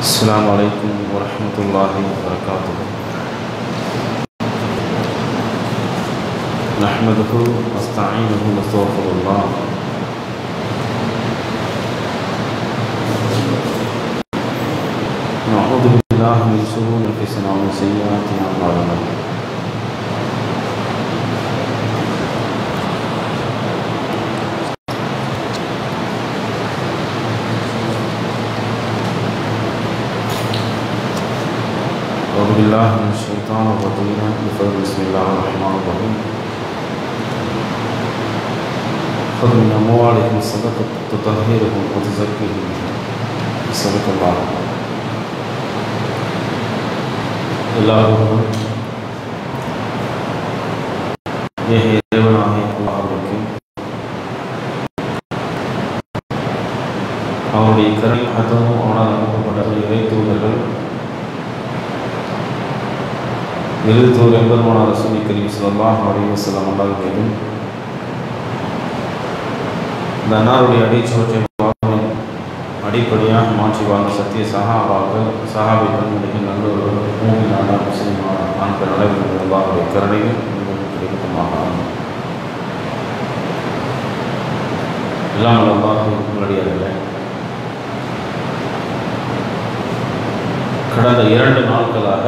السلام عليكم ورحمة الله وبركاته نحمده ونستعينه ونستغفر الله نعوذ بالله من شرور انفسنا ومن سيئات اعمالنا أعوذ بالله من الشيطان الرجيم بفضل بسم الله الرحمن الرحيم خذ من أموالهم صدقة تطهرهم وتزكيهم صدق الله எல்லாருக்கும் ஏக இறைவனாகிய அல்லாஹ்வுக்கு அவருடைய கருணை அதமும் அவனால் அனுப்பப்பட்ட இறை தூதர்கள் எழுத்தூர் எம்பெருமானார் ரசூலி கரீம் ஸல்லல்லாஹு அலைஹி வஸல்லம் அல்லாஹ் மீதும் இந்த அன்னாருடைய அடிச்சுவற்றை வாழ்வின் அடிப்படையாக மாற்றி வாழ்ந்த சத்திய சகாபாக்கள் சஹாபிகள் நடிகை நல்லொரு மூணு நாடா முஸ்லிமான ஆண்கள் நடைபெறும் அல்லாஹுடைய கருணையும் உங்களுக்கு கிடைக்கட்டுமாக எல்லாம் அல்லாஹ் உள்ளடியார்களே கடந்த இரண்டு நாட்களாக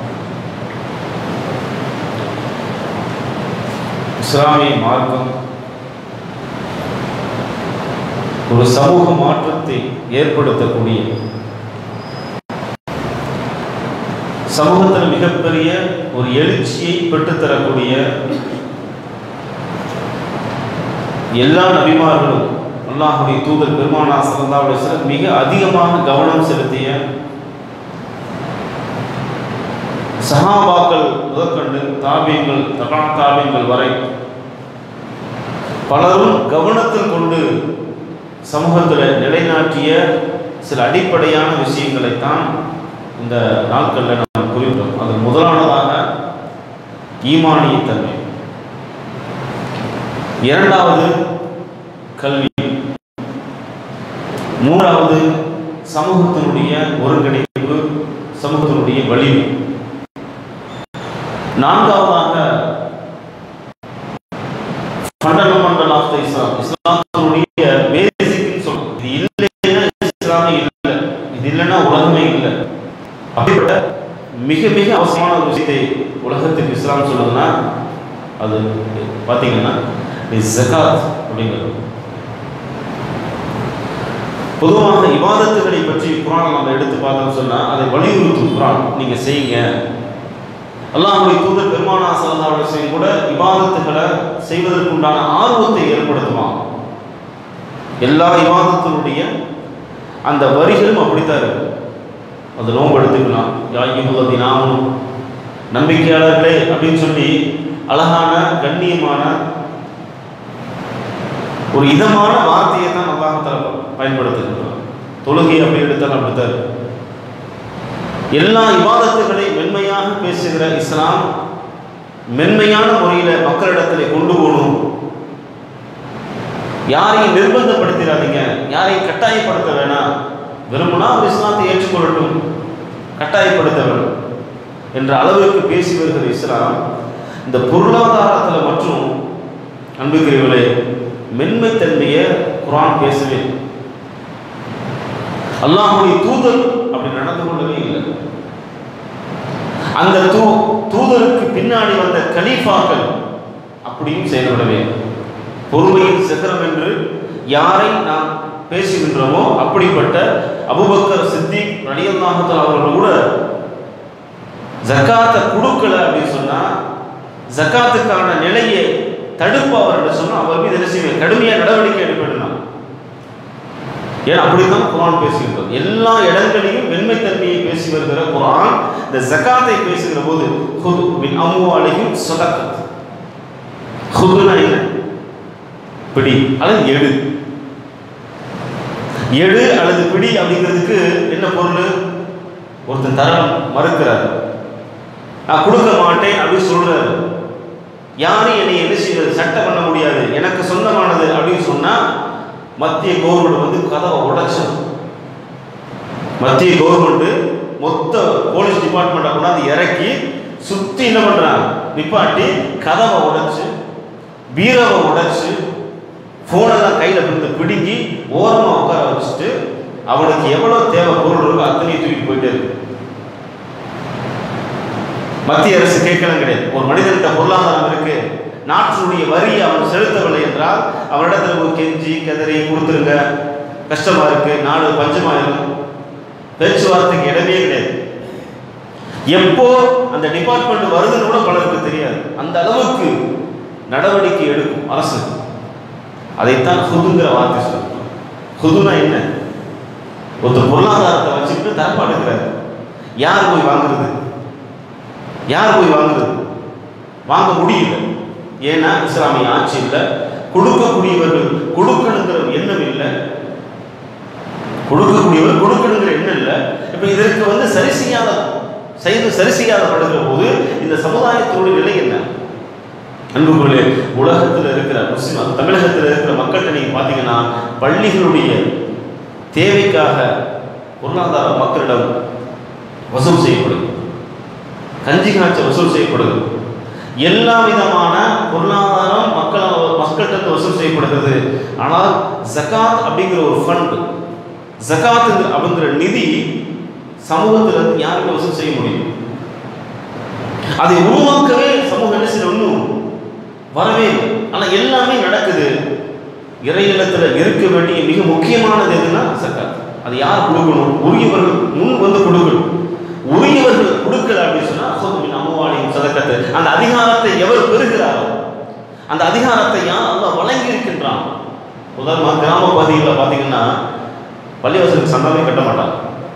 இஸ்லாமிய மார்க்கம் ஒரு சமூக மாற்றத்தை ஏற்படுத்தக்கூடிய சமூகத்தில் மிகப்பெரிய ஒரு எழுச்சியை பெற்றுத்தரக்கூடிய எல்லா நபிமார்களும் அல்லாஹுடைய தூதர் பெருமானா சல்லல்லாஹு அலைஹி மிக அதிகமாக கவனம் செலுத்திய சஹாபாக்கள் முதற்கண்டு தாபியங்கள் தபா தாபியங்கள் வரை பலரும் கவனத்தில் கொண்டு சமூகத்தில் நிலைநாட்டிய சில அடிப்படையான விஷயங்களைத்தான் இந்த நாட்களில் நாம் குறிப்பிட்டோம் அது முதலானதாக ஈமானிய தன்மை இரண்டாவது கல்வி மூன்றாவது சமூகத்தினுடைய ஒருங்கிணைப்பு சமூகத்தினுடைய வலிமை நான்காவதாக ஃபண்டமெண்டல் ஆஃப் த இஸ்லாம் இஸ்லாத்தினுடைய பேசிக்னு சொல்றோம் இது இல்லைன்னா இஸ்லாமே இல்லை இது இல்லைன்னா உலகமே இல்லை அப்படிப்பட்ட மிக மிக அவசியமான ஒரு விஷயத்தை உலகத்துக்கு இஸ்லாம் சொல்லுதுன்னா அது பார்த்தீங்கன்னா ஜகாத் அப்படிங்கிறது பொதுவாக இவாதத்துகளை பற்றி குரான் நம்ம எடுத்து பார்த்தோம்னு சொன்னால் அதை வலியுறுத்தும் குரான் நீங்கள் செய்யுங்க அல்லாஹுடைய தூதர் பெருமானா சல்லா அலுவலம் கூட இபாதத்துகளை செய்வதற்குண்டான ஆர்வத்தை ஏற்படுத்துவான் எல்லா இபாதத்தினுடைய அந்த வரிகளும் அப்படித்தான் இருக்கு அது நோம்பு எடுத்துக்கலாம் யாயுகுலதி நாமும் நம்பிக்கையாளர்களே அப்படின்னு சொல்லி அழகான கண்ணியமான ஒரு இதமான வார்த்தையை தான் அல்லாஹால பயன்படுத்துகின்றோம் தொழுகை அப்படி எடுத்தால் அப்படித்தான் இருக்கு எல்லா இவாதத்துகளை மென்மையாக பேசுகிற இஸ்லாம் மென்மையான முறையில் மக்களிடத்தில் கொண்டு போகணும் யாரையும் நிர்பந்தப்படுத்திடாதீங்க யாரையும் கட்டாயப்படுத்த வேணாம் விரும்பினா ஒரு இஸ்லாத்தை ஏற்றுக்கொள்ளட்டும் கட்டாயப்படுத்த வேணும் என்ற அளவிற்கு பேசி வருகிற இஸ்லாம் இந்த பொருளாதாரத்தில் மற்றும் அன்புக்குரியவர்களே மென்மைத்தன்மையை குரான் பேசவே அல்லாஹுடைய தூதர் அப்படி நடந்து கொள்ளவே இல்லை அந்த தூ தூதருக்கு பின்னாடி வந்த கலீஃபாக்கள் அப்படியும் செயல்படவே பொறுமையின் சிகரம் என்று யாரை நாம் பேசுகின்றோமோ அப்படிப்பட்ட அபுபக்கர் சித்திக் ரலியல்லாஹுத்தல் அவர்கள் கூட ஜக்காத்தை கொடுக்கல அப்படின்னு சொன்னா ஜக்காத்துக்கான நிலையை தடுப்பு அவர்கள் சொன்னா அவர் மீது என்ன செய்வேன் கடுமையாக நடவடிக்கை எடுப்பிடலாம் ஏன் அப்படித்தான் குரான் பேசுகின்றது எல்லா இடங்களிலும் வெண்மைத்தன்மையை பேசி வருகிற குரான் இந்த ஜக்காத்தை பேசுகிற போது ஹுது மின் அம்வாலையும் சதக்கத் ஹுதுனா என்ன பிடி அல்லது எடு எடு அல்லது பிடி அப்படிங்கிறதுக்கு என்ன பொருள் ஒருத்தன் தர மறுக்கிறார் நான் கொடுக்க மாட்டேன் அப்படின்னு சொல்றாரு யாரும் என்னை என்ன செய்யறது சட்டம் பண்ண முடியாது எனக்கு சொந்தமானது அப்படின்னு சொன்னா மத்திய கவர்மெண்ட் வந்து கதவை உடைச்சது மத்திய கவர்மெண்ட் மொத்த போலீஸ் டிபார்ட்மெண்ட்டை கொண்டாந்து இறக்கி சுத்தி என்ன பண்றாங்க நிப்பாட்டி கதவை உடைச்சு பீரவை உடைச்சு ஃபோனெல்லாம் கையில் பிடிந்து பிடுங்கி ஓரமாக உட்கார வச்சுட்டு அவனுக்கு எவ்வளோ தேவை பொருள் இருக்கோ அத்தனையும் தூக்கிட்டு போயிட்டே இருக்கு மத்திய அரசு கேட்கலாம் கிடையாது ஒரு மனிதன்கிட்ட பொருளாதாரம் இருக்கு நாட்டினுடைய வரி அவன் செலுத்தவில்லை என்றால் அவனிடத்துல போய் கெஞ்சி கதறி கொடுத்துருங்க கஷ்டமா இருக்கு நாடு பஞ்சமாயிரும் பேச்சுவார்த்தைக்கு இடமே கிடையாது எப்போ அந்த டிபார்ட்மெண்ட் வருதுன்னு கூட பலருக்கு தெரியாது அந்த அளவுக்கு நடவடிக்கை எடுக்கும் அரசு அதைத்தான் ஹுதுங்கிற வார்த்தை சொல்லுவோம் ஹுதுனா என்ன ஒருத்தர் பொருளாதாரத்தை வச்சுக்கிட்டு தரப்பாடுக்கிறார் யார் போய் வாங்குறது யார் போய் வாங்குறது வாங்க முடியல ஏன்னா இஸ்லாமிய ஆட்சி இல்லை கொடுக்கக்கூடியவர்கள் கொடுக்கணுங்கிற எண்ணம் இல்லை கொடுக்கக்கூடியவர் கொடுக்கணுங்கிற எண்ணம் இல்லை இப்போ இதற்கு வந்து சரி செய்யாத செய்து சரி செய்யாதப்படுகிற போது இந்த சமுதாயத்தினுடைய நிலை என்ன அன்புக்குள்ளே உலகத்தில் இருக்கிற முஸ்லிம் தமிழகத்தில் இருக்கிற மக்கள்கிட்ட நீங்கள் பார்த்தீங்கன்னா பள்ளிகளுடைய தேவைக்காக பொருளாதார மக்களிடம் வசூல் செய்யப்படுது கஞ்சி காய்ச்ச வசூல் செய்யப்படுது எல்லா விதமான பொருளாதாரம் மக்கள் மக்கள்கிட்ட வசூல் செய்யப்படுகிறது ஆனால் ஜகாத் அப்படிங்கிற ஒரு ஃபண்ட் ஜகாத் அப்படிங்கிற நிதி சமூகத்தில் இருந்து யாருக்கும் வசூல் செய்ய முடியும் அதை உருவாக்கவே சமூக என்ன செய்ய ஒன்றும் வரவே இல்லை ஆனால் எல்லாமே நடக்குது இறையிலத்தில் இருக்க வேண்டிய மிக முக்கியமானது எதுன்னா சக்காத் அது யார் கொடுக்கணும் உரியவர்கள் முன் வந்து கொடுக்கணும் உரியவர்கள் கொடுக்கல அப்படின்னு சொன்னா சொந்தமின் அம்மாவாளியும் சதக்கத்து அந்த அதிகாரத்தை எவர் பெறுகிறாரோ அந்த அதிகாரத்தை யார் அல்லாஹ் வழங்கி இருக்கின்றான் உதாரணமாக கிராம பகுதிகளில் பார்த்தீங்கன்னா பள்ளிவாசலுக்கு சந்தாமே கட்ட மாட்டாங்க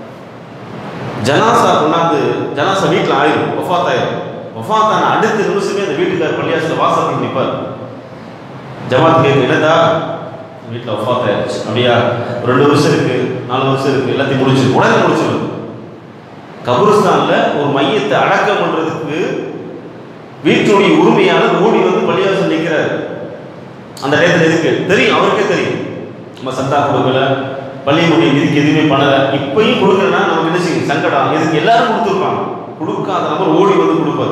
ஜனாசா கொண்டாந்து ஜனாசா வீட்டில் ஆயிரும் ஒஃபாத் ஆயிரும் ஒஃபாத்தான அடுத்த நிமிஷமே அந்த வீட்டுக்கார் பள்ளியாசில் வாசல் நிற்பார் ஜமாத் கேட்கு என்னதா வீட்டில் ஒஃபாத் ஆயிடுச்சு அப்படியா ஒரு ரெண்டு வருஷம் இருக்கு நாலு வருஷம் இருக்கு எல்லாத்தையும் முடிச்சு உடனே முடிச்சிடும் கபருஸ்தான்ல ஒரு மையத்தை அடக்கம் பண்றதுக்கு வீட்டுடைய உரிமையாளர் ஓடி வந்து பள்ளிவாசல் நிற்கிறார் அந்த நேரத்தில் எதுக்கு தெரியும் அவருக்கே தெரியும் நம்ம சந்தா கொடுக்கல பள்ளியினுடைய நிதிக்கு எதுவுமே பண்ணல இப்பயும் கொடுக்கலன்னா நமக்கு என்ன செய்யும் சங்கடம் எதுக்கு எல்லாரும் கொடுத்துருப்பாங்க கொடுக்காத நபர் ஓடி வந்து கொடுப்பாரு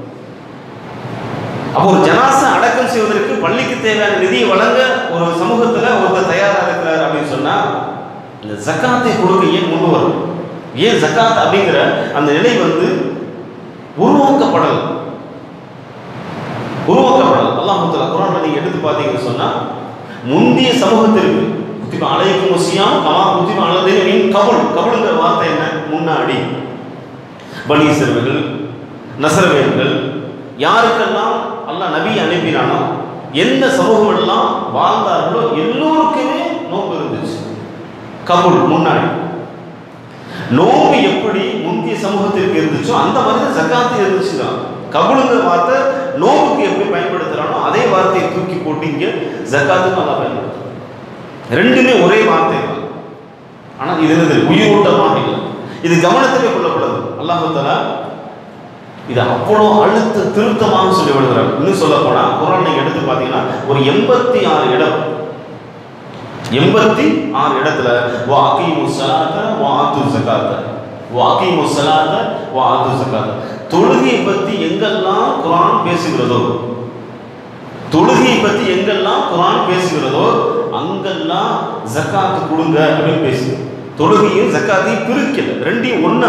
அப்போ ஒரு ஜனாசா அடக்கம் செய்வதற்கு பள்ளிக்கு தேவையான நிதியை வழங்க ஒரு சமூகத்துல ஒருத்தர் தயாரா இருக்கிறார் அப்படின்னு சொன்னா இந்த ஜக்காத்தை கொடுக்க ஏன் முன் வரும் ஏன் ஜக்காத் அப்படிங்கிற அந்த நிலை வந்து உருவாக்கப்படல் உருவாக்கப்படல் அல்லாஹ் குரான் நீங்க எடுத்து பார்த்தீங்கன்னு சொன்னா முந்தைய சமூகத்திற்கு குத்திபா அலைக்கும் முசியாம் கமா குத்திபா அலதையும் கபுல் கபுலுங்கிற வார்த்தை என்ன முன்னாடி பனீசர்கள் நசரவேல்கள் யாருக்கெல்லாம் அல்லாஹ் நபி அனுப்பினானோ எந்த சமூகம் எல்லாம் வாழ்ந்தார்களோ எல்லோருக்குமே நோன்பு இருந்துச்சு கபுல் முன்னாடி நோம்பு எப்படி முந்தைய சமூகத்திற்கு இருந்துச்சோ அந்த மாதிரி தான் ஜக்காத்து இருந்துச்சு தான் கபுலுங்கிற வார்த்தை நோம்புக்கு எப்படி பயன்படுத்துறானோ அதே வார்த்தையை தூக்கி போட்டு இங்க ஜக்காத்துக்கும் நல்லா பயன்படுத்தும் ரெண்டுமே ஒரே வார்த்தை தான் ஆனால் இது என்னது உயிரோட்டமாக இல்லை இது கவனத்திலே கொள்ளக்கூடாது அல்லாஹாலா இது அவ்வளோ அழுத்த திருத்தமாக சொல்லி விடுகிறார் இன்னும் சொல்ல போனா குரான் நீங்க எடுத்து பார்த்தீங்கன்னா ஒரு எண்பத்தி ஆறு இடம் எண்பத்தி ஆறு இடத்துல வா அகீமு சலாத்த வா ஆத்து ஜகாத்த வா அகீமு சலாத்த வா ஆத்து ஜகாத்த தொழுகையை பத்தி எங்கெல்லாம் குரான் பேசுகிறதோ தொழுகையை பத்தி எங்கெல்லாம் குரான் பேசுகிறதோ அங்கெல்லாம் ஜக்காத்து கொடுங்க அப்படின்னு பேசு தொழுகையும் ஜக்காத்தையும் பிரிக்கல ரெண்டையும் ஒண்ணா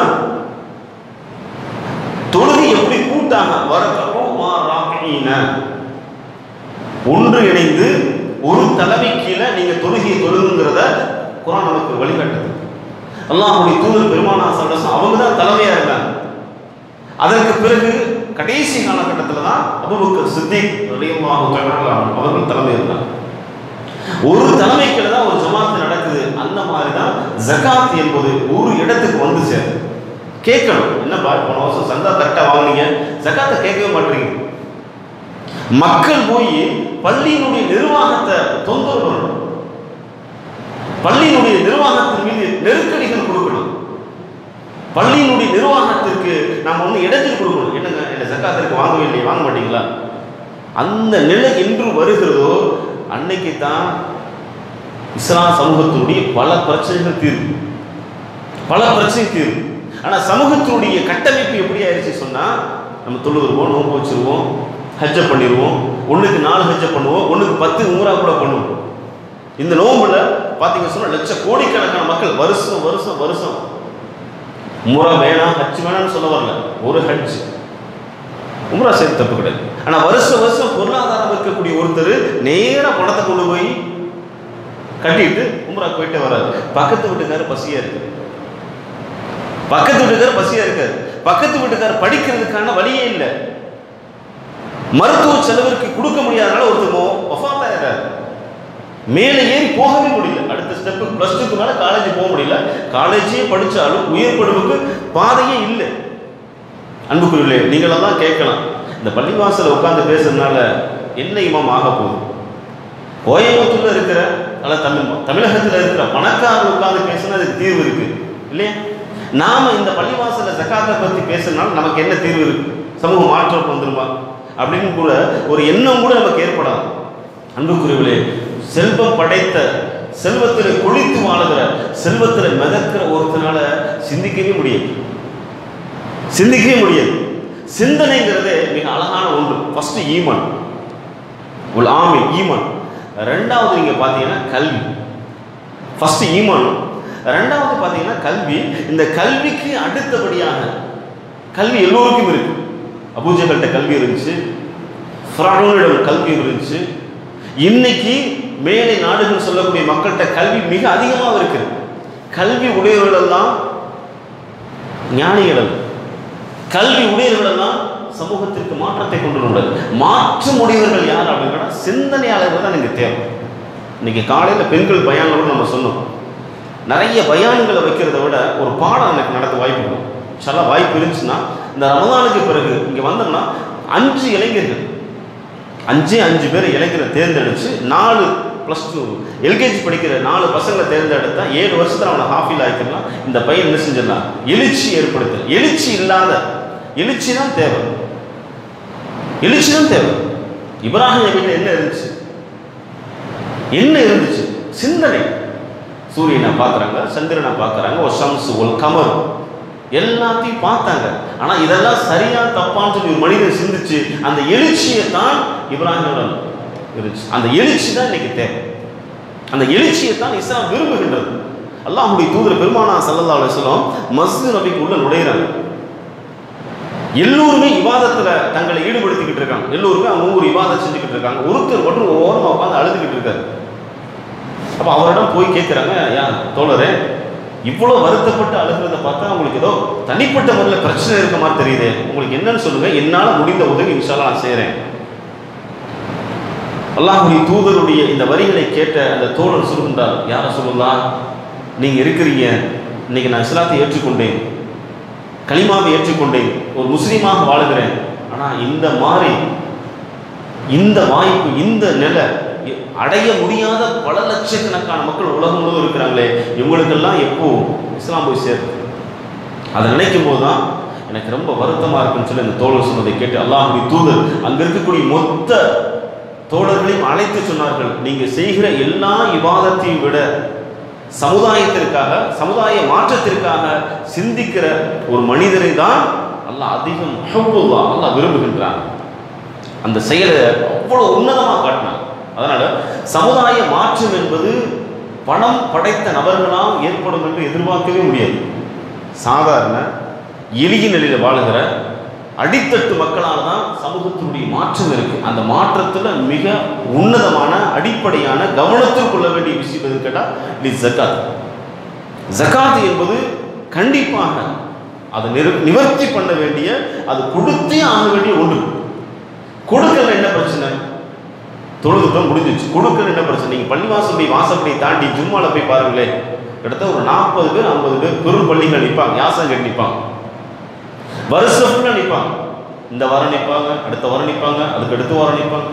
தொழுகை எப்படி கூட்டாங்க வரக்கமும் ஒன்று இணைந்து ஒரு தலைமை கீழே நீங்க தொழுகையை தொழுங்கிறத குரான் நமக்கு வழிகாட்டுது அல்லாஹுடைய தூதர் பெருமானா சல்லசம் அவங்க தான் தலைமையா இருந்தாங்க அதற்கு பிறகு கடைசி காலகட்டத்தில் தான் அபுபக்கர் சித்திக் ரலியல்லாஹு தஆலா அவர்கள் தலைமை இருந்தாங்க ஒரு தலைமைக்கில தான் ஒரு ஜமாத்து நடக்குது அந்த மாதிரி தான் ஜகாத் என்பது ஒரு இடத்துக்கு வந்து சேரும் கேட்கணும் என்னப்பா போன வருஷம் சந்தா கரெக்டாக வாங்குனீங்க ஜகாத்தை கேட்கவே மாட்டீங்க மக்கள் போய் பள்ளியினுடைய நிர்வாகத்தை தொந்தரவு பண்ணணும் பள்ளியினுடைய நிர்வாகத்தின் மீது நெருக்கடிகள் கொடுக்கணும் பள்ளியினுடைய நிர்வாகத்திற்கு நாம் ஒன்று இடைஞ்சல் கொடுக்கணும் என்னங்க என்ன ஜக்காத்திற்கு வாங்கவே இல்லையே வாங்க மாட்டீங்களா அந்த நிலை என்று வருகிறதோ அன்னைக்கு தான் இஸ்லாம் சமூகத்தினுடைய பல பிரச்சனைகள் தீர்வு பல பிரச்சனை தீரும் ஆனால் சமூகத்தினுடைய கட்டமைப்பு எப்படி ஆயிடுச்சு சொன்னால் நம்ம தொழுதுருவோம் நோன்பு வச்சிருவோம் ஹஜ்ஜை பண்ணிடுவோம் ஒன்றுக்கு நாலு ஹஜ்ஜை பண்ணுவோம் ஒன்றுக்கு பத்து ஊரா கூட பண்ணுவோம் இந்த நோம்புல பார்த்தீங்க சொன்னா லட்ச கோடிக்கணக்கான மக்கள் வருஷம் வருஷம் வருஷம் முறை வேணாம் ஹஜ் வேணாம்னு சொல்ல வரல ஒரு ஹஜ் உம்ரா செய்து தப்பு கிடையாது ஆனால் வருஷம் வருஷம் பொருளாதாரம் இருக்கக்கூடிய ஒருத்தர் நேரா பணத்தை கொண்டு போய் கட்டிட்டு உம்ரா போயிட்டு வராது பக்கத்து வீட்டுக்காரர் பசியா இருக்கு பக்கத்து வீட்டுக்காரர் பசியா இருக்காரு பக்கத்து வீட்டுக்காரர் படிக்கிறதுக்கான வழியே இல்லை மருத்துவ செலவிற்கு கொடுக்க முடியாதனால ஒருத்தர் ஒஃபாத்தாயிராரு மேலே ஏறி போகவே முடியல அடுத்த ஸ்டெப்பு ப்ளஸ் டூக்கு மேலே காலேஜ் போக முடியல காலேஜே படித்தாலும் உயர் படிப்புக்கு பாதையே இல்லை அன்புக்குரியே நீங்களெல்லாம் கேட்கலாம் இந்த பள்ளிவாசல உட்காந்து பேசுறதுனால என்ன இமாம் ஆக போகுது கோயம்புத்தூர்ல இருக்கிற அல்ல தமிழ் தமிழகத்தில் இருக்கிற பணக்காரர் உட்காந்து பேசுனா அதுக்கு தீர்வு இருக்கு இல்லையா நாம இந்த பள்ளிவாசல ஜக்காத்தை பத்தி பேசுறதுனால நமக்கு என்ன தீர்வு இருக்கு சமூக மாற்றம் வந்துருமா அப்படின்னு கூட ஒரு எண்ணம் கூட நமக்கு ஏற்படாது அன்புக்குரியவர்களே செல்வம் படைத்த செல்வத்தில் கொளித்து வாழுகிற செல்வத்தில் மிதக்கிற ஒருத்தனால சிந்திக்கவே முடியாது சிந்திக்கவே முடியாது சிந்தனைங்கிறதே மிக அழகான ஒன்று ஃபர்ஸ்ட் ஈமன் உல் ஆமி ஈமன் ரெண்டாவது நீங்க பார்த்தீங்கன்னா கல்வி ஃபர்ஸ்ட் ஈமன் ரெண்டாவது பார்த்தீங்கன்னா கல்வி இந்த கல்விக்கு அடுத்தபடியாக கல்வி எல்லோருக்கும் இருக்கு அபூஜகல்கிட்ட கல்வி இருந்துச்சு ஃப்ரானோனிடம் கல்வி இருந்துச்சு இன்னைக்கு மேலை நாடுகள் சொல்லக்கூடிய மக்கள்கிட்ட கல்வி மிக அதிகமாக இருக்குது கல்வி உடையவர்கள் எல்லாம் ஞானிகள் அல்ல. கல்வி உடையவர்கள் எல்லாம் சமூகத்திற்கு மாற்றத்தை கொண்டு வருவது மாற்ற முடியவர்கள் யார் அப்படின்னா சிந்தனையாளர்கள் தான் எனக்கு தேவை இன்னைக்கு காலையில் பெண்கள் பயான்களோடு நம்ம சொன்னோம் நிறைய பயான்களை வைக்கிறத விட ஒரு பாடம் எனக்கு நடத்த வாய்ப்பு இருக்கும் சில வாய்ப்பு இருந்துச்சுன்னா இந்த ரமதானுக்கு பிறகு இங்கே வந்தோம்னா அஞ்சு இளைஞர்கள் அஞ்சே அஞ்சு பேர் இளைஞரை தேர்ந்தெடுத்து நாலு ப்ளஸ் டூ எல்கேஜி படிக்கிற நாலு பசங்களை தேர்ந்தெடுத்தா ஏழு வருஷத்துல அவனை ஹாஃபில் ஆக்கிடலாம் இந்த பையன் என்ன செஞ்சிடலாம் எழுச்சி ஏற்படுத்த எழுச்சி இல்லாத எழுச்சி தான் தேவை எழுச்சி தான் தேவை இப்ராஹிம் நபிகிட்ட என்ன இருந்துச்சு என்ன இருந்துச்சு சிந்தனை சூரியனை பார்க்குறாங்க சந்திரனை பார்க்குறாங்க ஒரு ஷம்ஸ் ஒரு கமர் எல்லாத்தையும் பார்த்தாங்க ஆனால் இதெல்லாம் சரியா தப்பான்னு சொல்லி ஒரு மனிதன் சிந்திச்சு அந்த எழுச்சியை தான் இப்ராஹிமோட இருந்துச்சு அந்த எழுச்சி தான் இன்னைக்கு தேவை அந்த எழுச்சியை தான் இஸ்லாம் விரும்புகின்றது அல்லாஹுடைய தூதர் பெருமானா சல்லல்லா அலுவலம் மஸ்ஜித் நபிக்கு உள்ள நுழையிறாங்க எல்லோருமே இவாதத்துல தங்களை ஈடுபடுத்திக்கிட்டு இருக்காங்க எல்லோருமே அவங்க ஒரு இவாதம் செஞ்சுக்கிட்டு இருக்காங்க ஒருத்தர் மட்டும் ஓரமா உட்காந்து அழுதுகிட்டு இருக்காரு அப்ப அவரிடம் போய் கேட்குறாங்க ஏன் தோழரே இவ்வளோ வருத்தப்பட்டு அழுகிறத பார்த்தா உங்களுக்கு ஏதோ தனிப்பட்ட முறையில் பிரச்சனை இருக்க மாதிரி தெரியுது உங்களுக்கு என்னன்னு சொல்லுங்க என்னால் முடிந்த உதவி இன்ஷால்லா நான் செய்கிறேன் அல்லாஹுடைய தூதருடைய இந்த வரிகளை கேட்ட அந்த தோழர் சொல்கின்றார் யார சொல்லலாம் நீங்கள் இருக்கிறீங்க இன்னைக்கு நான் இஸ்லாத்தை ஏற்றுக்கொண்டேன் கலிமாவை ஏற்றுக்கொண்டேன் ஒரு முஸ்லீமாக வாழுகிறேன் ஆனால் இந்த மாதிரி இந்த வாய்ப்பு இந்த நிலை அடைய முடியாத பல லட்சக்கணக்கான மக்கள் உலகம் முழுவதும் இருக்கிறாங்களே இவங்களுக்கெல்லாம் எப்போ இஸ்லாம் போய் சேருது அதை நினைக்கும் போது தான் எனக்கு ரொம்ப வருத்தமாக இருக்குன்னு சொல்லி அந்த தோழர் சொன்னதை கேட்டு அல்லாஹுடைய தூதர் அங்கே இருக்கக்கூடிய மொத்த தோழர்களையும் அழைத்து சொன்னார்கள் நீங்கள் செய்கிற எல்லா விவாதத்தையும் விட சமுதாயத்திற்காக சமுதாய மாற்றத்திற்காக சிந்திக்கிற ஒரு மனிதரை தான் அல்லாஹ் அதிகம் ஹுப்புல்லா அல்லாஹ் விரும்புகின்றான் அந்த செயலை அவ்வளோ உன்னதமாக காட்டினான் அதனால சமுதாய மாற்றம் என்பது பணம் படைத்த நபர்களால் ஏற்படும் என்று எதிர்பார்க்கவே முடியாது சாதாரண எளிய நிலையில் வாழுகிற அடித்தட்டு மக்களால் தான் சமூகத்தினுடைய மாற்றம் இருக்கு அந்த மாற்றத்தில் மிக உன்னதமான அடிப்படையான கவனத்தில் கொள்ள வேண்டிய விஷயம் எது கேட்டால் இது ஜக்காத் ஜக்காத் என்பது கண்டிப்பாக அதை நிறு நிவர்த்தி பண்ண வேண்டிய அது கொடுத்தே ஆக வேண்டிய ஒன்று கொடுக்கல என்ன பிரச்சனை தொழுதுட்டம் முடிஞ்சிச்சு கொடுக்கல என்ன பிரச்சனை நீங்கள் பள்ளிவாசலுடைய வாசப்படியை தாண்டி ஜும்மால போய் பாருங்களேன் கிட்டத்தட்ட ஒரு நாற்பது பேர் ஐம்பது பேர் பெரும் பள்ளிகள் நிற்பாங்க யாசம் கட்டி நிற்பாங்க வருஷம் ஃபுல்லாக நிற்பாங்க இந்த வாரம் நிற்பாங்க அடுத்த வாரம் நிற்பாங்க அதுக்கு அடுத்த வாரம் நிற்பாங்க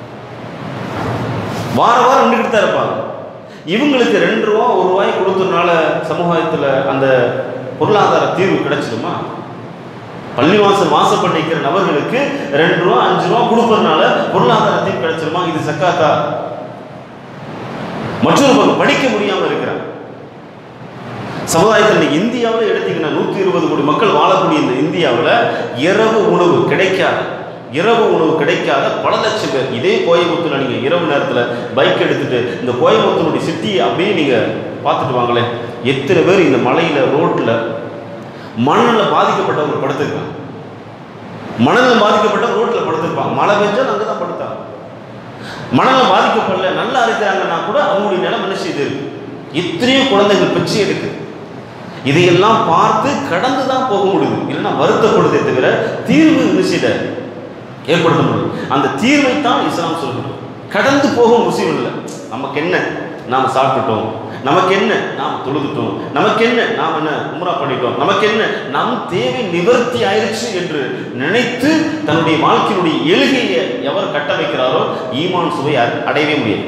வார வாரம் நின்றுக்கிட்டு தான் இருப்பாங்க இவங்களுக்கு ரெண்டு ரூபா ஒரு ரூபாய் கொடுத்ததுனால சமுதாயத்தில் அந்த பொருளாதார தீர்வு கிடைச்சிடுமா பள்ளிவாசல் வாசப்பட்டு நிற்கிற நபர்களுக்கு ரெண்டு ரூபா அஞ்சு ரூபா கொடுப்பதுனால பொருளாதார தீர்வு கிடைச்சிருமா இது சக்காத்தா மற்றொரு பக்கம் படிக்க முடியாமல் இருக்கிறாங்க சமுதாயத்தில் இன்னைக்கு இந்தியாவில் எடுத்தீங்கன்னா நூற்றி இருபது கோடி மக்கள் வாழக்கூடிய இந்த இந்தியாவில் இரவு உணவு கிடைக்காத இரவு உணவு கிடைக்காத பல லட்சம் பேர் இதே கோயம்புத்தூர்ல நீங்கள் இரவு நேரத்தில் பைக் எடுத்துட்டு இந்த கோயம்புத்தூருடைய சிட்டியை அப்படியே நீங்கள் பார்த்துட்டு வாங்களேன் எத்தனை பேர் இந்த மலையில் ரோட்டில் மண்ணில் பாதிக்கப்பட்டவங்க படுத்திருக்காங்க மணலில் பாதிக்கப்பட்ட ரோட்டில் படுத்திருப்பாங்க மழை பெஞ்சால் அங்கே தான் படுத்தாங்க மணலில் பாதிக்கப்படல நல்லா இருக்கிறாங்கன்னா கூட அவங்களுடைய நிலம் என்ன செய்து இருக்கு எத்தனையோ குழந்தைகள் பிச்சை எடுக்கு இதையெல்லாம் பார்த்து கடந்து தான் போக முடியுது இல்லைன்னா வருத்தப்படுதே தவிர தீர்வு என்ன செய்த ஏற்படுத்த முடியும் அந்த தீர்வை தான் இஸ்லாம் சொல்கிறது கடந்து போக முஸ்லீம் இல்லை நமக்கு என்ன நாம் சாப்பிட்டுட்டோம் நமக்கு என்ன நாம் தொழுதுட்டோம் நமக்கு என்ன நாம் என்ன உம்ரா பண்ணிட்டோம் நமக்கு என்ன நம் தேவை நிவர்த்தி ஆயிருச்சு என்று நினைத்து தன்னுடைய வாழ்க்கையினுடைய எழுகையை எவர் கட்டமைக்கிறாரோ ஈமான் சுவை அ- அடையவே முடியாது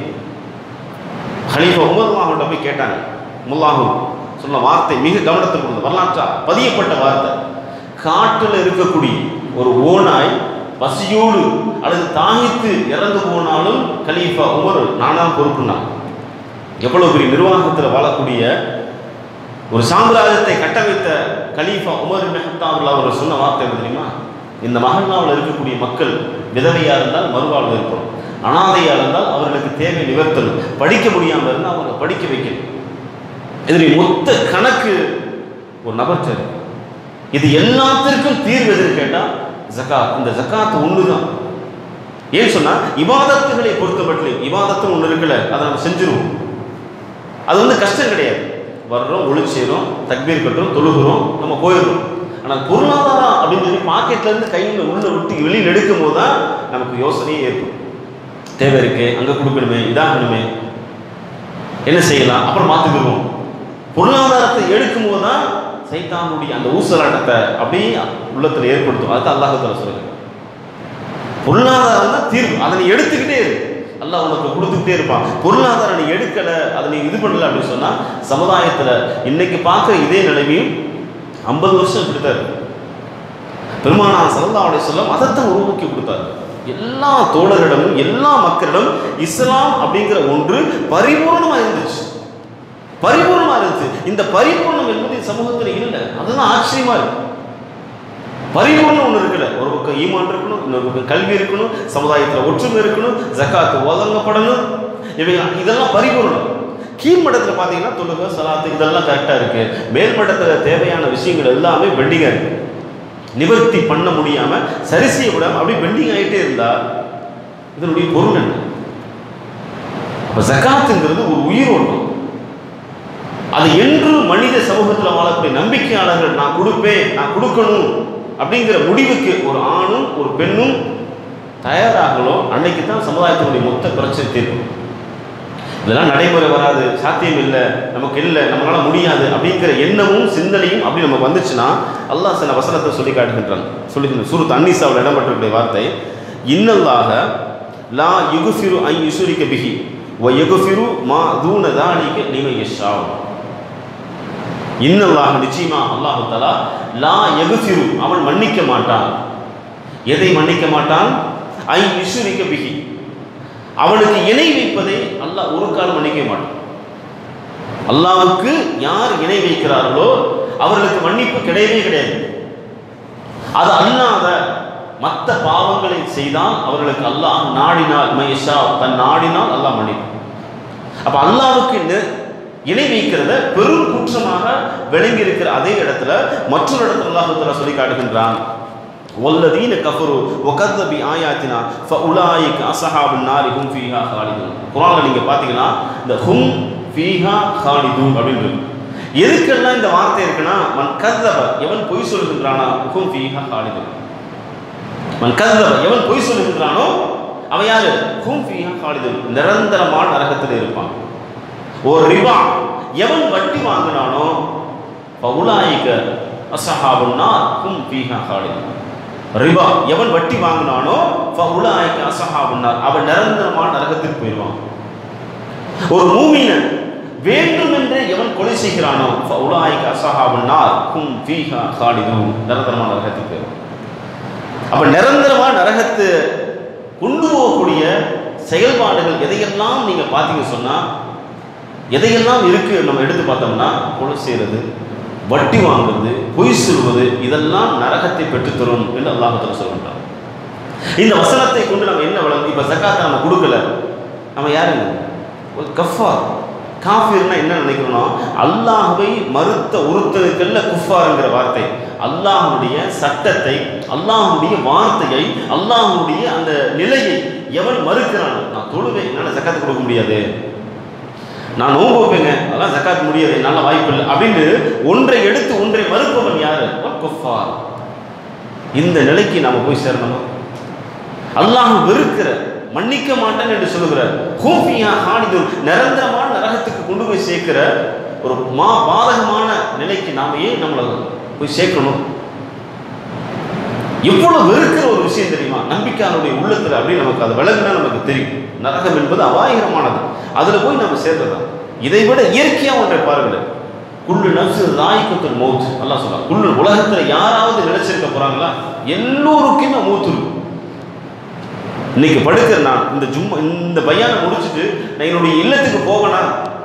ஹலீஃபா உமர்லாஹுட்ட போய் கேட்டாங்க முல்லாஹு சொன்ன வார்த்தை மிக கவனத்தில் கொண்டது வரலாற்றா பதியப்பட்ட வார்த்தை காட்டில் இருக்கக்கூடிய ஒரு ஓனாய் பசியோடு அல்லது தாகித்து இறந்து போனாலும் கலீஃபா உமர் நானாம் பொறுப்புனான் எவ்வளவு பெரிய நிர்வாகத்தில் வாழக்கூடிய ஒரு சாம்ராஜ்யத்தை கட்டமைத்த கலீஃபா உமர் மெஹத்தாவில் அவர் சொன்ன வார்த்தை என்ன தெரியுமா இந்த மகல்லாவில் இருக்கக்கூடிய மக்கள் விதவையாக இருந்தால் மறுவாழ்வு இருக்கணும் அனாதையாக இருந்தால் அவர்களுக்கு தேவை நிவர்த்தணும் படிக்க முடியாமல் இருந்தால் அவங்க படிக்க வைக்கணும் இதனுடைய மொத்த கணக்கு ஒரு நபர் சரி இது எல்லாத்திற்கும் தீர்வு எதுன்னு கேட்டால் ஜகாத் இந்த ஜகாத் ஒன்று தான் ஏன் சொன்னா இபாதத்துகளை பொறுத்தமட்டில் இபாதத்தும் ஒன்று இருக்குல்ல அதை நம்ம செஞ்சிருவோம் அது வந்து கஷ்டம் கிடையாது வர்றோம் ஒளிச்சேரும் தக்பீர் கட்டுறோம் தொழுகிறோம் நம்ம போயிடுறோம் ஆனால் பொருளாதாரம் அப்படின்னு சொல்லி பாக்கெட்ல இருந்து கையில் உள்ள விட்டு வெளியில் எடுக்கும் போது தான் நமக்கு யோசனையே ஏற்படும் தேவை இருக்கு அங்கே கொடுக்கணுமே இதாகணுமே என்ன செய்யலாம் அப்புறம் மாற்றிக்கிடுவோம் பொருளாதாரத்தை எடுக்கும் போது தான் சைத்தானுடைய அந்த ஊசலாட்டத்தை அப்படியே உள்ளத்தில் ஏற்படுத்தும் அதுதான் அல்லாஹத்தில் சொல்லுங்க பொருளாதாரம் தான் தீர்வு அதை நீ எடுத்துக்கிட்டே இரு அல்லாஹ் உனக்கு கொடுத்துக்கிட்டே இருப்பான் பொருளாதாரம் நீ எடுக்கல அதை நீ இது பண்ணல அப்படின்னு சொன்னா சமுதாயத்துல இன்னைக்கு பார்க்குற இதே நிலைமையும் ஐம்பது வருஷம் இப்படித்தான் இருக்கு பெருமானா சல்லா அலைஹி சொல்லம் அதைத்தான் உருவாக்கி கொடுத்தாரு எல்லா தோழர்களிடமும் எல்லா மக்களிடம் இஸ்லாம் அப்படிங்கிற ஒன்று பரிபூர்ணமா இருந்துச்சு பரிபூர்ணமா இருந்துச்சு இந்த பரிபூர்ணம் என்பது இந்த சமூகத்தில் இல்லை அதுதான் ஆச்சரியமா இருக்கு பரிபூர்ணம் ஒன்று இருக்குல்ல ஒரு பக்கம் ஈமான் இருக்கணும் இன்னொரு பக்கம் கல்வி இருக்கணும் சமுதாயத்தில் ஒற்றுமை இருக்கணும் ஜக்காத்து ஒதங்கப்படணும் இவை இதெல்லாம் பரிபூர்ணம் கீழ்மட்டத்தில் பார்த்தீங்கன்னா தொழுகை சலாத்து இதெல்லாம் கரெக்டாக இருக்கு மேல்மட்டத்தில் தேவையான விஷயங்கள் எல்லாமே பெண்டிங்காக இருக்கு நிவர்த்தி பண்ண முடியாம சரி செய்ய விடாம அப்படியே பெண்டிங் ஆகிட்டே இருந்தா இதனுடைய பொருள் என்ன அப்ப ஜகாத்துங்கிறது ஒரு உயிரோட்டம் அது என்று மனித சமூகத்தில் வாழக்கூடிய நம்பிக்கையாளர்கள் நான் கொடுப்பேன் நான் கொடுக்கணும் அப்படிங்கிற முடிவுக்கு ஒரு ஆணும் ஒரு பெண்ணும் தயாராகலோ அன்னைக்கு தான் சமுதாயத்தினுடைய மொத்த பிரச்சனை தீர்க்கும் இதெல்லாம் நடைமுறை வராது சாத்தியம் இல்லை நமக்கு இல்லை நம்மளால முடியாது அப்படிங்கிற எண்ணமும் சிந்தனையும் அப்படி நமக்கு வந்துச்சுன்னா அல்லாஹ் சில வசனத்தை சொல்லி காட்டுகின்றான் சொல்லி சுரு தன்னிசாவில் இடம்பெற்றக்கூடிய வார்த்தை இன்னல்லாக லா யுகுஃபிரு ஐ யுசுரிக்க பிஹி வ யுகுஃபிரு மா தூன தானிக்க நிமை யஷாவும் இன்னல்லாக நிச்சயமா அல்லாஹு தலா லா யகுஃபிரு அவன் மன்னிக்க மாட்டான் எதை மன்னிக்க மாட்டான் ஐ யுசுரிக்க பிஹி அவனுக்கு இணை வைப்பதை அல்லாஹ் ஒரு காலம் மன்னிக்க மாட்டான் அல்லாவுக்கு யார் இணை வைக்கிறார்களோ அவர்களுக்கு மன்னிப்பு கிடையவே கிடையாது அது அல்லாத மற்ற பாவங்களை செய்தால் அவர்களுக்கு அல்லாஹ் நாடினால் மைஷா தன் நாடினால் அல்லாஹ் மன்னிப்பு அப்ப அல்லாவுக்கு நெ- இணை வைக்கிறத பெரும் குற்றமாக விளங்கி இருக்கிற அதே இடத்துல மற்றொரு இடத்துல அல்லாஹ் சொல்லி காட்டுகின்றான் والذين كفروا وكذبوا بآياتنا فأولئك أصحاب النار هم فيها خالدون குர்ஆன்ல நீங்க பாத்தீங்கன்னா இந்த ஹும் ஃபீஹா காலிதூன் அப்படின்னு இருக்கு எதுக்கெல்லாம் இந்த வார்த்தை இருக்குன்னா மன் கذب எவன் பொய் சொல்கின்றானா ஹும் ஃபீஹா காலிதூன் மன் கذب எவன் பொய் சொல்கின்றானோ அவன் யாரு ஹும் ஃபீஹா காலிதூன் நிரந்தரமான நரகத்தில் இருப்பான் ஒரு ரிபா எவன் வட்டி வாங்கினானோ பவுலாயிக அசஹாபுன்னா ஹும் ஃபீஹா காலிதூன் ரிபா எவன் வட்டி வாங்கினானோ ஃபவுலாயிக அசஹாபுன்னார் அவன் நிரந்தரமான நரகத்திற்கு போயிடுவான் ஒரு மூமினன் வேண்டுமென்றே எவன் கொலை செய்கிறானோ ஃபவுலாயிக அசஹாபுன்னார் ஹும் ஃபீஹா காலிதூன் நிரந்தரமான நரகத்துக்கு போயிடுவான் அப்ப நிரந்தரமா நரகத்து கொண்டு போகக்கூடிய செயல்பாடுகள் எதையெல்லாம் நீங்க பார்த்தீங்க சொன்னா எதையெல்லாம் இருக்கு நம்ம எடுத்து பார்த்தோம்னா கொலை செய்யறது வட்டி வாங்குறது பொய் சொல்வது இதெல்லாம் நரகத்தை பெற்றுத்தரும் என்று அல்லாஹத்தில் சொல்கின்றான் இந்த வசனத்தை கொண்டு நம்ம என்ன வளர்ந்து இப்போ ஜக்காத்தை நம்ம கொடுக்கல நம்ம யாருங்க ஒரு கஃபார் காஃபிர்னா என்ன நினைக்கிறோம்னா அல்லாஹ்வை மறுத்த ஒருத்தருக்கல்ல குஃபாருங்கிற வார்த்தை அல்லாஹ்வுடைய சட்டத்தை அல்லாஹ்வுடைய வார்த்தையை அல்லாஹ்வுடைய அந்த நிலையை எவன் மறுக்கிறான் நான் தொழுவேன் என்னால் ஜக்காத்து கொடுக்க முடியாது நான் நோன்பு வைப்பேங்க அதெல்லாம் ஜக்காத் முடியாது என்னால் வாய்ப்பு இல்லை அப்படின்னு ஒன்றை எடுத்து ஒன்றை மறுப்பவன் யாரு குஃபார் இந்த நிலைக்கு நாம போய் சேரணுமா அல்லாஹ் வெறுக்கிற மன்னிக்க மாட்டேன் என்று சொல்லுகிற ஹூஃபியா ஹானிதும் நிரந்தரமான நரகத்துக்கு கொண்டு போய் சேர்க்கிற ஒரு மா பாதகமான நிலைக்கு நாம ஏன் நம்மளை போய் சேர்க்கணும் எவ்வளவு வெறுக்கிற ஒரு விஷயம் தெரியுமா நம்பிக்கையாளருடைய உள்ளத்துல அப்படி நமக்கு அது விளங்குனா நமக்கு தெரியும் நரகம் என்பது அபாயகரமானது அதுல போய் நம்ம சேர்றதா இதை விட இயற்கையா ஒன்றை பாருங்கள் குள்ளு நப்சு ராய்க்குத்தல் மௌத் அல்லாஹ் சொல்றான் குள்ளு உலகத்துல யாராவது நினைச்சிருக்க போறாங்களா எல்லோருக்குமே மூத்து இருக்கும் இன்னைக்கு படுக்கிற நான் இந்த ஜும்மா இந்த பையனை முடிச்சுட்டு நான் என்னுடைய இல்லத்துக்கு போகனா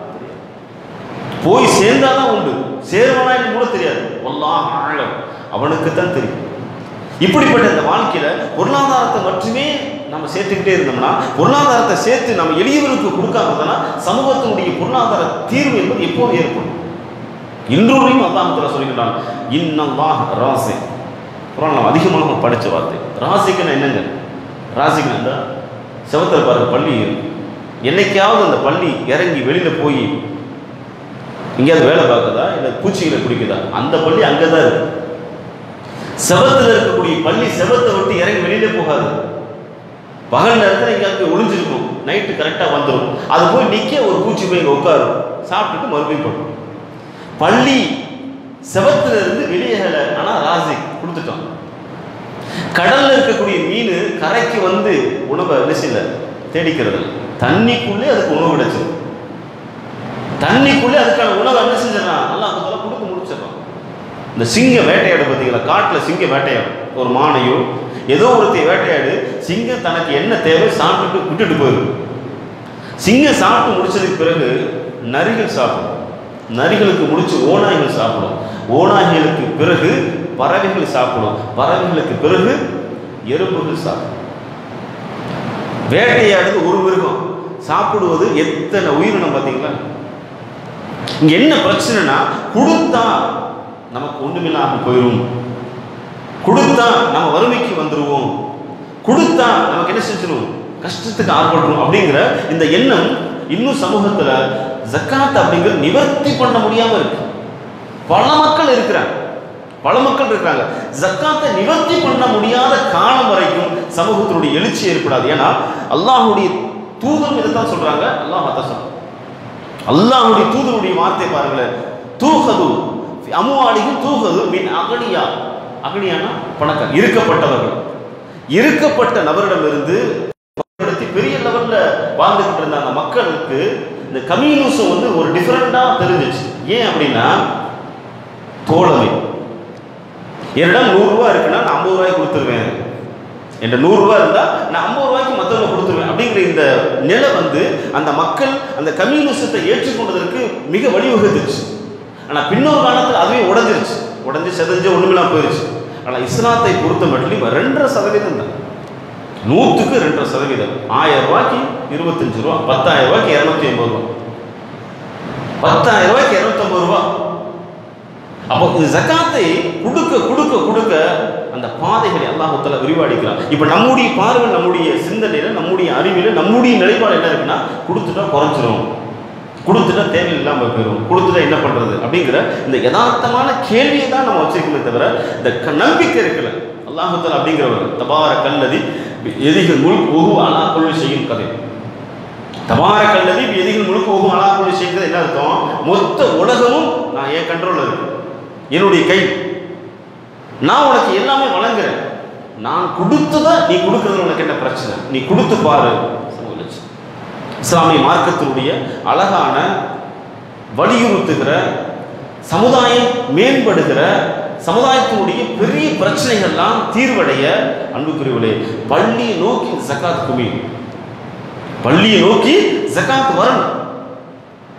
போய் சேர்ந்தாதான் உண்டு சேருவனா எனக்கு கூட தெரியாது வல்லாஹ் ஆழம் அவனுக்கு தான் தெரியும் இப்படிப்பட்ட இந்த வாழ்க்கையில பொருளாதாரத்தை மட்டுமே நம்ம சேர்த்துக்கிட்டே இருந்தோம்னா பொருளாதாரத்தை சேர்த்து நம்ம எளியவருக்கு கொடுக்காம இருந்தோம்னா சமூகத்தினுடைய பொருளாதார தீர்வு என்பது எப்போது ஏற்படும் இன்றோரையும் அல்லாஹ் சொல்கிறான் இன்னல்லாஹ் ராசி அப்புறம் நம்ம அதிகமாக படித்த வார்த்தை ராசிக்குன்னு என்னங்க ராசிக்கு அந்த செவத்தில் பாருங்க பள்ளி இருக்கு. என்னைக்காவது அந்த பள்ளி இறங்கி வெளியில் போய் எங்கேயாவது வேலை பார்க்குதா இல்லை பூச்சிகளை குடிக்குதா அந்த பள்ளி அங்கே தான் இருக்கு செவத்தில் இருக்கக்கூடிய பள்ளி செவத்தை விட்டு இறங்கி வெளியிலே போகாது பகல் நேரத்தில் எங்கேயாவது போய் ஒளிஞ்சிருக்கும் நைட்டு கரெக்டாக வந்துடும் அது போய் நிற்க ஒரு பூச்சி போய் இங்கே உட்காரும் சாப்பிட்டுட்டு மறுபடியும் போடும் பள்ளி செவத்துல இருந்து வெளியேகலை ஆனால் ராசி கொடுத்துட்டோம் கடல்ல இருக்கக்கூடிய மீன் கரைக்கு வந்து உணவை என்ன செய்யல தேடிக்கிறது இல்ல. தண்ணிக்குள்ளே அதுக்கு உணவு கிடைச்சது தண்ணிக்குள்ளே அதுக்கான உணவை என்ன செஞ்சிடறான் நல்லா அதெல்லாம் கொடுக்க முடிச்சிடறான் இந்த சிங்கம் வேட்டையாடு பார்த்தீங்களா காட்டில் சிங்கம் வேட்டையாடும் ஒரு மானையோ ஏதோ ஒருத்தைய வேட்டையாடு சிங்கம் தனக்கு என்ன தேவை சாப்பிட்டுட்டு விட்டுட்டு போயிடும் சிங்கம் சாப்பிட்டு முடிச்சதுக்கு பிறகு நரிகள் சாப்பிடும் நரிகளுக்கு முடிச்சு ஓநாய்கள் சாப்பிடும் ஓநாய்களுக்கு பிறகு பறவைகள் சாப்பிடும் பறவைகளுக்கு பிறகு எறும்புகள் சாப்பிடும் வேட்டையாடுறது ஒரு மிருகம் சாப்பிடுவது எத்தனை உயிரினம் பார்த்தீங்களா இங்க என்ன பிரச்சனைனா கொடுத்தா நமக்கு ஒண்ணுமில்லாம போயிடும் கொடுத்தா நம்ம வறுமைக்கு வந்துருவோம் கொடுத்தா நமக்கு என்ன செஞ்சிடும் கஷ்டத்துக்கு ஆர்வப்படுறோம் அப்படிங்கிற இந்த எண்ணம் இன்னும் சமூகத்துல ஜக்காத் அப்படிங்கிறது நிவர்த்தி பண்ண முடியாம இருக்கு பல மக்கள் இருக்கிறாங்க பல மக்கள் இருக்காங்க ஜக்காத்தை நிவர்த்தி பண்ண முடியாத காலம் வரைக்கும் சமூகத்தினுடைய எழுச்சி ஏற்படாது ஏன்னா அல்லாஹ்வுடைய தூதரும் இதைத்தான் சொல்றாங்க அல்லாஹ் அதான் சொல்றாங்க அல்லாஹ்வுடைய தூதருடைய வார்த்தை பாருங்களேன் தூகது அமுவாடிகள் தூகது மின் அகனியா அகனியானா பணக்கார இருக்கப்பட்டவர்கள் இருக்கப்பட்ட நபரிடமிருந்து பயன்படுத்தி பெரிய லெவல்ல வாழ்ந்துகிட்டு இருந்த அந்த மக்களுக்கு இந்த கம்யூனிசம் வந்து ஒரு டிஃபரெண்டா தெரிஞ்சிச்சு ஏன் அப்படின்னா தோழமை என்னிடம் நூறுரூவா இருக்குன்னா நான் ஐம்பது ரூபாய்க்கு கொடுத்துருவேன் என்கிட்ட நூறுரூவா இருந்தால் நான் ஐம்பது ரூபாய்க்கு மற்றவங்க கொடுத்துருவேன் அப்படிங்கிற இந்த நிலை வந்து அந்த மக்கள் அந்த கம்யூனிசத்தை ஏற்றுக்கொண்டதற்கு மிக வழிவகுத்துச்சு ஆனால் பின்னொரு காலத்தில் அதுவே உடஞ்சிருச்சு உடஞ்சி செதஞ்சு ஒன்றுமெல்லாம் போயிருச்சு ஆனால் இஸ்லாத்தை பொறுத்த மட்டும் ரெண்டரை சதவீதம் தான் நூற்றுக்கு ரெண்டரை சதவீதம் ஆயிரம் ரூபாய்க்கு இருபத்தஞ்சு ரூபா பத்தாயிரம் ரூபாய்க்கு இரநூத்தி ஐம்பது ரூபா பத்தாயிரம் ரூபாய்க்கு இரநூத்தம்பது ரூபா அப்போ இந்த ஜக்காத்தை கொடுக்க கொடுக்க கொடுக்க அந்த பாதைகளை அல்லாஹால விரிவாடிக்கிறான் இப்போ நம்முடைய பார்வை நம்முடைய சிந்தனையில நம்முடைய அறிவில நம்முடைய நிலைப்பாடு என்ன இருக்குன்னா கொடுத்துட்டா குறைஞ்சிரும் கொடுத்துட்டா தேவையில்லாமல் போயிடும் கொடுத்துட்டா என்ன பண்றது அப்படிங்கிற இந்த யதார்த்தமான கேள்வியை தான் நம்ம வச்சிருக்கோமே தவிர இந்த க- நம்பிக்கை இருக்குல்ல அல்லாஹால அப்படிங்கிறவர் தபார கல்லதி எதிகள் முழு ஒகு அலா கொள்ளு செய்யும் கதை தபார கல்லதி எதிகள் முழுக்க ஒகு அலா கொள்ளு செய்கிறது என்ன அர்த்தம் மொத்த உலகமும் நான் என் கண்ட்ரோல்ல இருக்கு என்னுடைய கை நான் உனக்கு எல்லாமே வழங்குறேன் நான் கொடுத்ததா நீ கொடுக்கறது உனக்கு என்ன பிரச்சனை நீ கொடுத்து பாரு சமூக லட்சம். இஸ்லாமிய மார்க்கத்தினுடைய அழகான வலியுறுத்துகிற சமுதாயம் மேம்படுகிற சமுதாயத்தினுடைய பெரிய பிரச்சனைகள்லாம் தீர்வடைய அன்புக்குரியவர்களே பள்ளியை நோக்கி ஜக்காத் குமி பள்ளியை நோக்கி ஜக்காத் வரணும்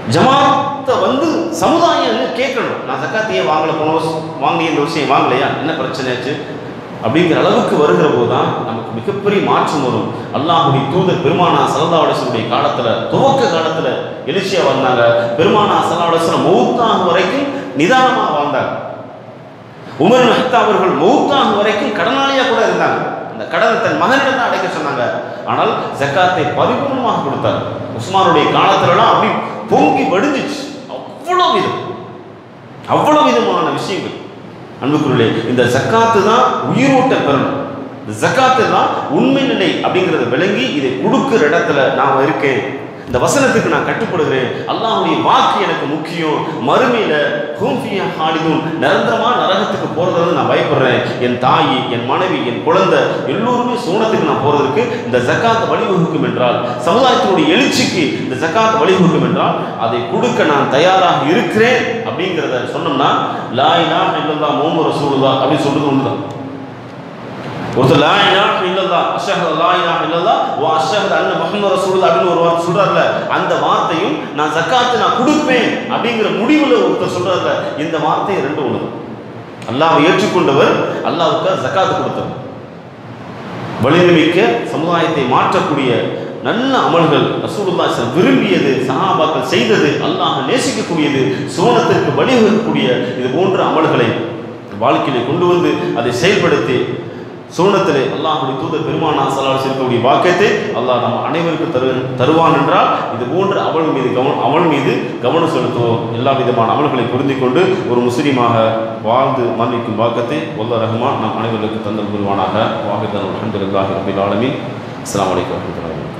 ஜமாத்தை வந்து சமுதாயம் கேட்கணும் நான் ஜக்காத் ஏன் வாங்கல போன வருஷம் வாங்கிய இந்த வருஷம் ஏன் வாங்கலையா என்ன பிரச்சனையாச்சு அப்படிங்கிற அளவுக்கு வருகிற போது தான் நமக்கு மிகப்பெரிய மாற்றம் வரும் அல்லாஹுடைய தூதர் பெருமானா சலதாவடசனுடைய காலத்துல துவக்க காலத்துல எழுச்சியா வந்தாங்க பெருமானா சலதாவடசன மௌத்தாக வரைக்கும் நிதானமா வாழ்ந்தாங்க உமர் மெஹ்தா அவர்கள் மௌத்தாக வரைக்கும் கடனாளியா கூட இருந்தாங்க அந்த கடனை தன் மகனிடம் தான் அடைக்க சொன்னாங்க ஆனால் ஜக்காத்தை பரிபூர்ணமாக கொடுத்தார் உஸ்மானுடைய காலத்துலலாம் அப்படி பொங்கி வடிஞ்சிச்சு அவ்வளோ விதம் அவ்வளோ விதமான விஷயங்கள் அன்புக்குள்ளே இந்த ஜக்காத்து தான் உயிரோட்ட பெறணும் இந்த ஜக்காத்து தான் உண்மை நிலை அப்படிங்கிறத விளங்கி இதை கொடுக்குற இடத்துல நான் இருக்கேன் இந்த வசனத்துக்கு நான் கட்டுப்படுகிறேன் அல்லாஹ்வுடைய வாக்கு எனக்கு முக்கியம் மறுமையில ஹூம்ஃபியா ஹாலிதும் நிரந்தரமா நரகத்துக்கு போறதுல நான் பயப்படுறேன் என் தாய் என் மனைவி என் குழந்தை எல்லோருமே சூனத்துக்கு நான் போறதுக்கு இந்த ஜக்காத் வழிவகுக்கும் என்றால் சமுதாயத்தினுடைய எழுச்சிக்கு இந்த ஜக்காத் வழிவகுக்கும் என்றால் அதை கொடுக்க நான் தயாராக இருக்கிறேன் அப்படிங்கிறத சொன்னோம்னா லா இலாஹ இல்லல்லாஹ் முஹம்மது ரசூலுல்லாஹ் அப்படின்னு சொல்றது ஒண்ணுதான் ஒருத்தர் லா இலாஹ இல்லல்லாஹ் அஷ்ஹது லா இலாஹ இல்லல்லாஹ் வ அஷ்ஹது அன்ன முஹம்மது ரசூலுல்லாஹ் அப்படின்னு ஒரு வார்த்தை சொல்றாருல அந்த வார்த்தையும் நான் ஜக்காத்து நான் கொடுப்பேன் அப்படிங்கிற முடிவுல ஒருத்தர் சொல்றாருல இந்த வார்த்தை ரெண்டு ஒண்ணு அல்லாஹ்வை ஏற்றுக்கொண்டவர் அல்லாஹ்வுக்கு ஜக்காத்து கொடுத்தவர் வலிமைமிக்க சமுதாயத்தை மாற்றக்கூடிய நல்ல அமல்கள் ரசூலுல்லாஹி ஸல்லல்லாஹு விரும்பியது சஹாபாக்கள் செய்தது அல்லாஹ் நேசிக்கக்கூடியது சோனத்திற்கு வழிவகுக்கக்கூடிய இது போன்ற அமல்களை வாழ்க்கையிலே கொண்டு வந்து அதை செயல்படுத்தி சோனத்திலே அல்லாஹுடைய தூதர் பெருமானா சலால் இருக்கக்கூடிய வாக்கியத்தை அல்லாஹ் நம்ம அனைவருக்கும் தரு தருவான் என்றால் இது போன்ற அவள் மீது கவனம் அவள் மீது கவனம் செலுத்துவோம் எல்லா விதமான அமல்களை பொருந்தி கொண்டு ஒரு முஸ்லீமாக வாழ்ந்து மன்னிக்கும் வாக்கத்தை ஒல்ல ரஹ்மான் நம் அனைவர்களுக்கு தந்தல் புரிவானாக வாகிதன் அலமதுல்லாஹி ரபில் ஆலமீன் அஸ்ஸலாமு அலைக்கும் வரஹ்மத்துல்லாஹி வபரகாத்துஹு